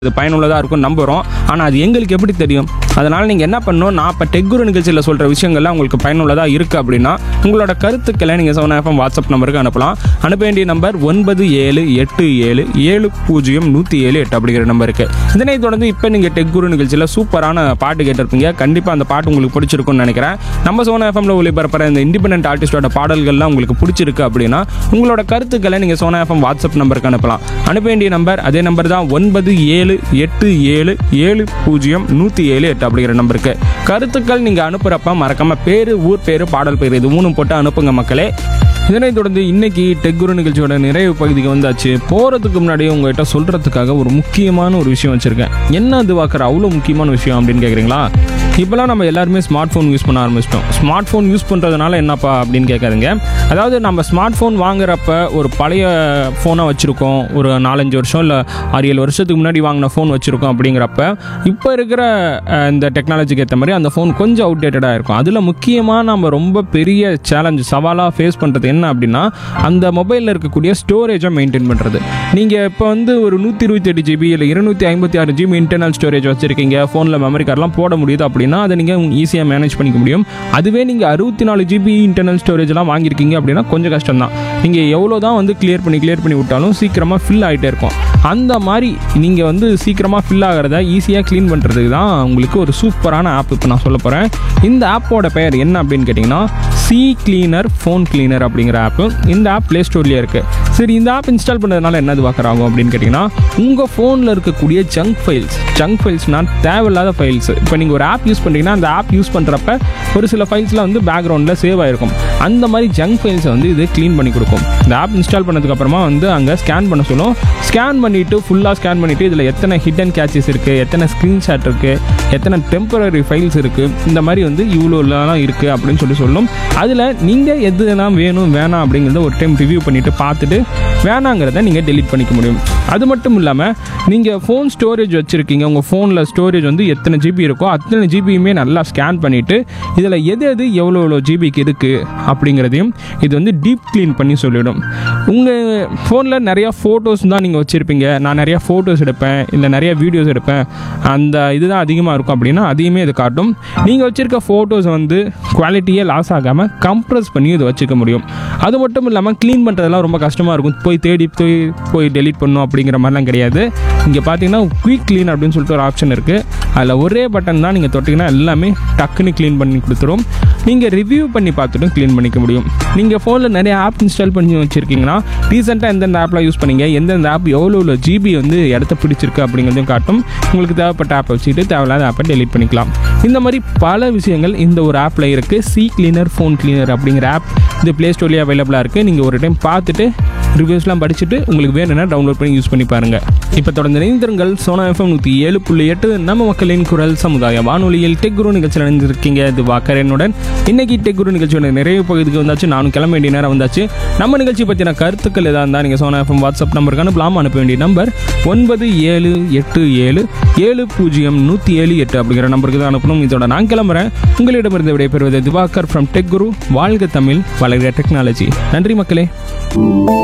இது பயனுள்ளதாக இருக்கும் நம்புகிறோம் ஆனால் அது எங்களுக்கு எப்படி தெரியும் அதனால் நீங்கள் என்ன பண்ணணும் நான் இப்போ டெக்குரு நிகழ்ச்சியில் சொல்கிற விஷயங்கள்லாம் உங்களுக்கு பயனுள்ளதாக இருக்குது அப்படின்னா உங்களோட கருத்துக்களை நீங்கள் செவன் எஃப்எம் வாட்ஸ்அப் நம்பருக்கு அனுப்பலாம் அனுப்ப வேண்டிய நம்பர் ஒன்பது ஏழு எட்டு ஏழு ஏழு பூஜ்ஜியம் நூற்றி ஏழு எட்டு அப்படிங்கிற நம்பருக்கு இதனை தொடர்ந்து இப்போ நீங்கள் டெக்குரு நிகழ்ச்சியில் சூப்பரான பாட்டு கேட்டிருப்பீங்க கண்டிப்பாக அந்த பாட்டு உங்களுக்கு பிடிச்சிருக்கும்னு நினைக்கிறேன் நம்ம சோனா எஃப்எம்ல ஒளிபரப்புற இந்த இண்டிபெண்டன்ட் ஆர்டிஸ்டோட பாடல்கள்லாம் உங்களுக்கு பிடிச்சிருக்கு அப்படின்னா உங்களோட கருத்துக்களை நீங்கள் சோனா எஃப்எம் வாட்ஸ்அப் நம்பருக்கு அனுப்பலாம் அனுப்ப வேண்டிய நம்பர் அதே நம்பர் தான் ஒன்பது ஏழு எட்டு ஏழு ஏழு பூஜ்ஜியம் நூற்றி ஏழு எட்டு அப்படிங்கிற நம்பருக்கு கருத்துக்கள் நீங்கள் அனுப்புகிறப்ப மறக்காம பேர் ஊர் பேர் பாடல் பேர் இது மூணும் போட்டு அனுப்புங்க மக்களே இதனைத் தொடர்ந்து இன்னைக்கு டெக்குரு நிகழ்ச்சியோட நிறைவு பகுதிக்கு வந்தாச்சு போகிறதுக்கு முன்னாடி உங்ககிட்ட சொல்கிறதுக்காக ஒரு முக்கியமான ஒரு விஷயம் வச்சுருக்கேன் என்ன அது வாக்குற அவ்வளோ முக்கியமான விஷயம் அப்படின்னு கேட்குறீங்களா இப்போலாம் நம்ம எல்லாருமே ஸ்மார்ட் ஃபோன் யூஸ் பண்ண ஆரம்பிச்சிட்டோம் ஸ்மார்ட் ஃபோன் யூஸ் பண்ணுறதுனால என்னப்பா அப்படின்னு கேட்காதுங்க அதாவது நம்ம ஸ்மார்ட் ஃபோன் வாங்குறப்ப ஒரு பழைய ஃபோனை வச்சுருக்கோம் ஒரு நாலஞ்சு வருஷம் இல்லை ஆறு ஏழு வருஷத்துக்கு முன்னாடி வாங்கின ஃபோன் வச்சுருக்கோம் அப்படிங்கிறப்ப இப்போ இருக்கிற அஹ், இந்த டெக்னாலஜிக்கு ஏற்ற மாதிரி அந்த ஃபோன் கொஞ்சம் அவுடேட்டடாக இருக்கும் அதில் முக்கியமாக நம்ம ரொம்ப பெரிய சேலஞ்ச் சவாலாக ஃபேஸ் பண்ணுறது என்ன அப்படின்னா அந்த மொபைலில் இருக்கக்கூடிய ஸ்டோரேஜை மெயின்டைன் பண்ணுறது நீங்கள் இப்போ வந்து ஒரு நூற்றி இருபத்தி எட்டு ஜிபி இல்லை இருநூற்றி ஐம்பத்தி ஆறு ஜிபி இன்டர்னல் ஸ்டோரேஜ் வச்சுருக்கீங்க ஃபோனில் மெமரி கார்டெலாம் போட முடியுது அப்படின்னா அதை நீங்கள் ஈஸியாக மேனேஜ் பண்ணிக்க முடியும் அதுவே நீங்கள் அறுபத்தி நாலு ஜிபி இன்டர்னல் ஸ்டோரேஜ்லாம் வாங்கியிருக்கீங்க அப்படின்னா கொஞ்சம் கஷ்டம் தான் நீங்கள் எவ்வளோ தான் வந்து கிளியர் பண்ணி கிளியர் பண்ணி விட்டாலும் சீக்கிரமாக ஃபில் ஆகிட்டே இருக்கும் அந்த மாதிரி நீங்கள் வந்து சீக்கிரமாக ஃபில் ஆகிறத ஈஸியாக க்ளீன் பண்ணுறதுக்கு தான் உங்களுக்கு ஒரு சூப்பரான ஆப் இப்போ நான் சொல்ல போகிறேன் இந்த ஆப்போட பெயர் என்ன அப்படின்னு கேட்டிங்கன்னா சி கிளீனர் ஃபோன் கிளீனர் அப்படிங்கிற ஆப்பு இந்த ஆப் ப்ளே ஸ்டோர்லேயே இருக்குது சரி இந்த ஆப் இன்ஸ்டால் பண்ணதுனால என்னது பார்க்குறாங்க அப்படின்னு கேட்டிங்கன்னா உங்கள் ஃபோனில் இருக்கக்கூடிய ஜங்க் ஃபைல்ஸ் ஜங்க் ஃபைல்ஸ்னால் தேவையில்லாத ஃபைல்ஸ் இப்போ நீங்கள் ஒரு ஆப் யூஸ் பண்ணுறீங்கன்னா அந்த ஆப் யூஸ் பண்ணுறப்ப ஒரு சில ஃபைல்ஸ்லாம் வந்து பேக்ரவுண்டில் சேவ் ஆகிருக்கும் அந்த மாதிரி ஜங்க் ஃபைல்ஸை வந்து இது க்ளீன் பண்ணி கொடுக்கும் இந்த ஆப் இன்ஸ்டால் பண்ணதுக்கு அப்புறமா வந்து அங்கே ஸ்கேன் பண்ண சொல்லும் ஸ்கேன் பண்ணிவிட்டு ஃபுல்லாக ஸ்கேன் பண்ணிவிட்டு இதில் எத்தனை ஹிடன் கேச்சஸ் இருக்குது எத்தனை ஸ்க்ரீன்ஷாட் இருக்குது எத்தனை டெம்பரரி ஃபைல்ஸ் இருக்குது இந்த மாதிரி வந்து இவ்வளோலாம் இருக்குது அப்படின்னு சொல்லி சொல்லும் அதில் நீங்கள் எதுலாம் வேணும் வேணாம் அப்படிங்கிறத ஒரு டைம் ரிவ்யூ பண்ணிவிட்டு பார்த்துட்டு வேணாங்கிறத நீங்கள் டெலீட் பண்ணிக்க முடியும் அது மட்டும் இல்லாமல் நீங்கள் ஃபோன் ஸ்டோரேஜ் வச்சுருக்கீங்க உங்கள் ஃபோனில் ஸ்டோரேஜ் வந்து எத்தனை ஜிபி இருக்கோ அத்தனை ஜிபியுமே நல்லா ஸ்கேன் பண்ணிவிட்டு இதில் எது எது எவ்வளோ எவ்வளோ ஜிபிக்கு இருக்குது அப்படிங்கிறதையும் இது வந்து டீப் க்ளீன் பண்ணி சொல்லிடும் உங்கள் ஃபோனில் நிறையா ஃபோட்டோஸ் தான் நீங்கள் வச்சுருப்பீங்க நான் நிறையா ஃபோட்டோஸ் எடுப்பேன் இல்லை நிறைய வீடியோஸ் எடுப்பேன் அந்த இதுதான் அதிகமாக இருக்கும் அப்படின்னா அதையுமே இது காட்டும் நீங்கள் வச்சுருக்க ஃபோட்டோஸ் வந்து குவாலிட்டியே லாஸ் ஆகாமல் கம்ப்ரஸ் பண்ணி இது வச்சுக்க முடியும் அது மட்டும் இல்லாமல் க்ளீன் பண்ணுறதெல்லாம் ரொம்ப கஷ்டமாக இருக்கும் போய் தேடி போய் போய் டெலீட் பண்ணும் அப்படிங்கிற மாதிரிலாம் கிடையாது இங்கே பார்த்தீங்கன்னா குயிக் க்ளீன் அப்படின்னு சொல்லிட்டு ஒரு ஆப்ஷன் இருக்குது அதில் ஒரே பட்டன் தான் நீங்கள் தொட்டிங்கன்னா எல்லாமே டக்குன்னு க்ளீன் பண்ணி கொடுத்துரும் நீங்கள் ரிவ்யூ பண்ணி பார்த்துட்டும் க்ளீன் பண்ணிக்க முடியும் நீங்கள் ஃபோனில் நிறைய ஆப் இன்ஸ்டால் பண்ணி வச்சுருக்கீங்கன்னா ரீசெண்டாக எந்தெந்த ஆப்லாம் யூஸ் பண்ணீங்க எந்தெந்த ஆப் எவ்வளோ எவ்வளோ ஜிபி வந்து இடத்த பிடிச்சிருக்கு அப்படிங்கிறதையும் காட்டும் உங்களுக்கு தேவைப்பட்ட ஆப்பை வச்சுக்கிட்டு தேவையில்லாத ஆப்பை டெலீட் பண்ணிக்கலாம் இந்த மாதிரி பல விஷயங்கள் இந்த ஒரு ஆப்பில் இருக்குது சி கிளீனர் ஃபோன் கிளீனர் அப்படிங்கிற ஆப் இது ப்ளே ஸ்டோர்லேயே அவைலபிளாக இருக்குது நீங்கள் ஒரு டைம் பார்த்துட்டு ரிவ்யூஸ்லாம் படிச்சுட்டு உங்களுக்கு வேணும்னா டவுன்லோட் பண்ணி யூஸ் பண்ணி பாருங்கள் இப்போ தொடர்ந்து இணைந்திருங்கள் சோனா எஃப்எம் நூற்றி ஏழு புள்ளி எட்டு நம்ம மக்களின் குரல் சமுதாய வானொலியில் டெக் குரு நிகழ்ச்சியில் இணைந்திருக்கீங்க இது வாக்கரனுடன் இன்னைக்கு டெக் குரு நிகழ்ச்சியோட நிறைவு பகுதிக்கு வந்தாச்சு நானும் கிளம்ப வேண்டிய நேரம் வந்தாச்சு நம்ம நிகழ்ச்சி பற்றின கருத்துக்கள் எதாக இருந்தால் நீங்கள் சோனா எஃப்எம் வாட்ஸ்அப் நம்பருக்கு அனுப்பலாம் அனுப்ப வேண்டிய நம்பர் ஒன்பது ஏழு எட்டு ஏழு ஏழு பூஜ்ஜியம் நூற்றி ஏழு எட்டு அப்படிங்கிற நம்பருக்கு தான் அனுப்பணும் இதோட நான் கிளம்புறேன் உங்களிடமிருந்து விடைபெறுவது திவாகர் ஃப்ரம் டெக் குரு வாழ்க தமிழ் வளர்கிற டெக்னாலஜி நன்றி மக்களே